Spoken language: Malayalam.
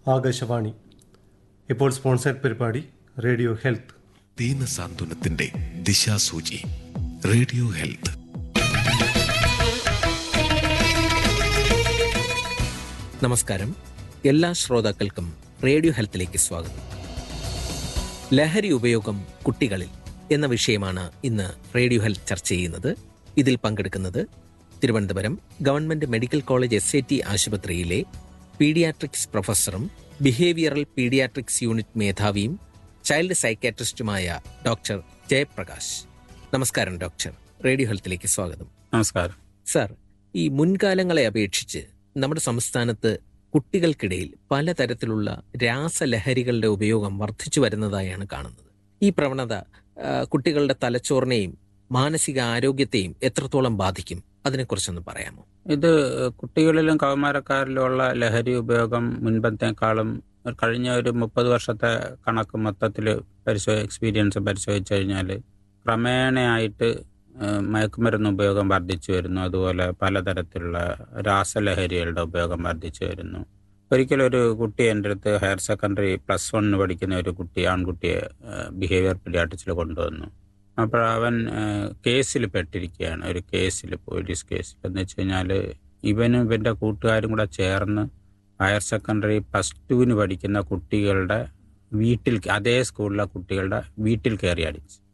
ആകാശവാണി ഇപ്പോൾ സ്പോൺസേഡ് പരിപാടി റേഡിയോ ഹെൽത്ത് ദീനസാന്ത്വനത്തിന്റെ ദിശാസൂചി റേഡിയോ ഹെൽത്ത് നമസ്കാരം എല്ലാ ശ്രോതാക്കൾക്കും റേഡിയോ ഹെൽത്തിലേക്ക് സ്വാഗതം ലഹരി ഉപയോഗം കുട്ടികളിൽ എന്ന വിഷയമാണ് ഇന്ന് റേഡിയോ ഹെൽത്ത് ചർച്ച ചെയ്യുന്നത് ഇതിൽ പങ്കെടുക്കുന്നത് Thiruvananthapuram government medical college S A T ആശുപത്രിയിലെ പീഡിയാട്രിക്സ് പ്രൊഫസറും ബിഹേവിയറൽ പീഡിയാട്രിക്സ് യൂണിറ്റ് മേധാവിയും ചൈൽഡ് സൈക്കാട്രിസ്റ്റുമായ ഡോക്ടർ ജയപ്രകാശ് നമസ്കാരം ഡോക്ടർ റേഡിയോ ഹെൽത്തിലേക്ക് സ്വാഗതം നമസ്കാരം സാർ ഈ മുൻകാലങ്ങളെ അപേക്ഷിച്ച് നമ്മുടെ സംസ്ഥാനത്ത് കുട്ടികൾക്കിടയിൽ പലതരത്തിലുള്ള രാസലഹരികളുടെ ഉപയോഗം വർദ്ധിച്ചു വരുന്നതായാണ് കാണുന്നത് ഈ പ്രവണത ആ, കുട്ടികളുടെ തലച്ചോറിനെയും മാനസിക ആരോഗ്യത്തെയും എത്രത്തോളം ബാധിക്കും അതിനെക്കുറിച്ചൊന്ന് പറയാമോ ഇത് കുട്ടികളിലും കൗമാരക്കാരിലുമുള്ള ലഹരി ഉപയോഗം മുൻപത്തേക്കാളും കഴിഞ്ഞ ഒരു മുപ്പത് വർഷത്തെ കണക്ക് മൊത്തത്തിൽ പരിശോ എക്സ്പീരിയൻസ് പരിശോധിച്ചു കഴിഞ്ഞാൽ ക്രമേണയായിട്ട് ഏഹ്, മയക്കുമരുന്ന് ഉപയോഗം വർദ്ധിച്ചു വരുന്നു അതുപോലെ പലതരത്തിലുള്ള രാസലഹരികളുടെ ഉപയോഗം വർദ്ധിച്ചു വരുന്നു ഒരിക്കലും ഒരു കുട്ടി എൻ്റെ അടുത്ത് ഹയർ സെക്കൻഡറി പ്ലസ് വണ്ണിന് പഠിക്കുന്ന ഒരു കുട്ടി ആൺകുട്ടിയെ ബിഹേവിയർ പീഡിയാട്രിക്സിൽ കൊണ്ടുവന്നു അപ്പോൾ അവൻ കേസിൽ പെട്ടിരിക്കുകയാണ് ഒരു കേസിൽ പോലീസ് കേസിൽ എന്ന് വെച്ച് കഴിഞ്ഞാൽ ഇവനും ഇവൻ്റെ കൂട്ടുകാരും കൂടെ ചേർന്ന് ഹയർ സെക്കൻഡറി പ്ലസ് ടുവിന് പഠിക്കുന്ന കുട്ടികളുടെ വീട്ടിൽ അതേ സ്കൂളിലെ കുട്ടികളുടെ വീട്ടിൽ കയറി അടിച്ചു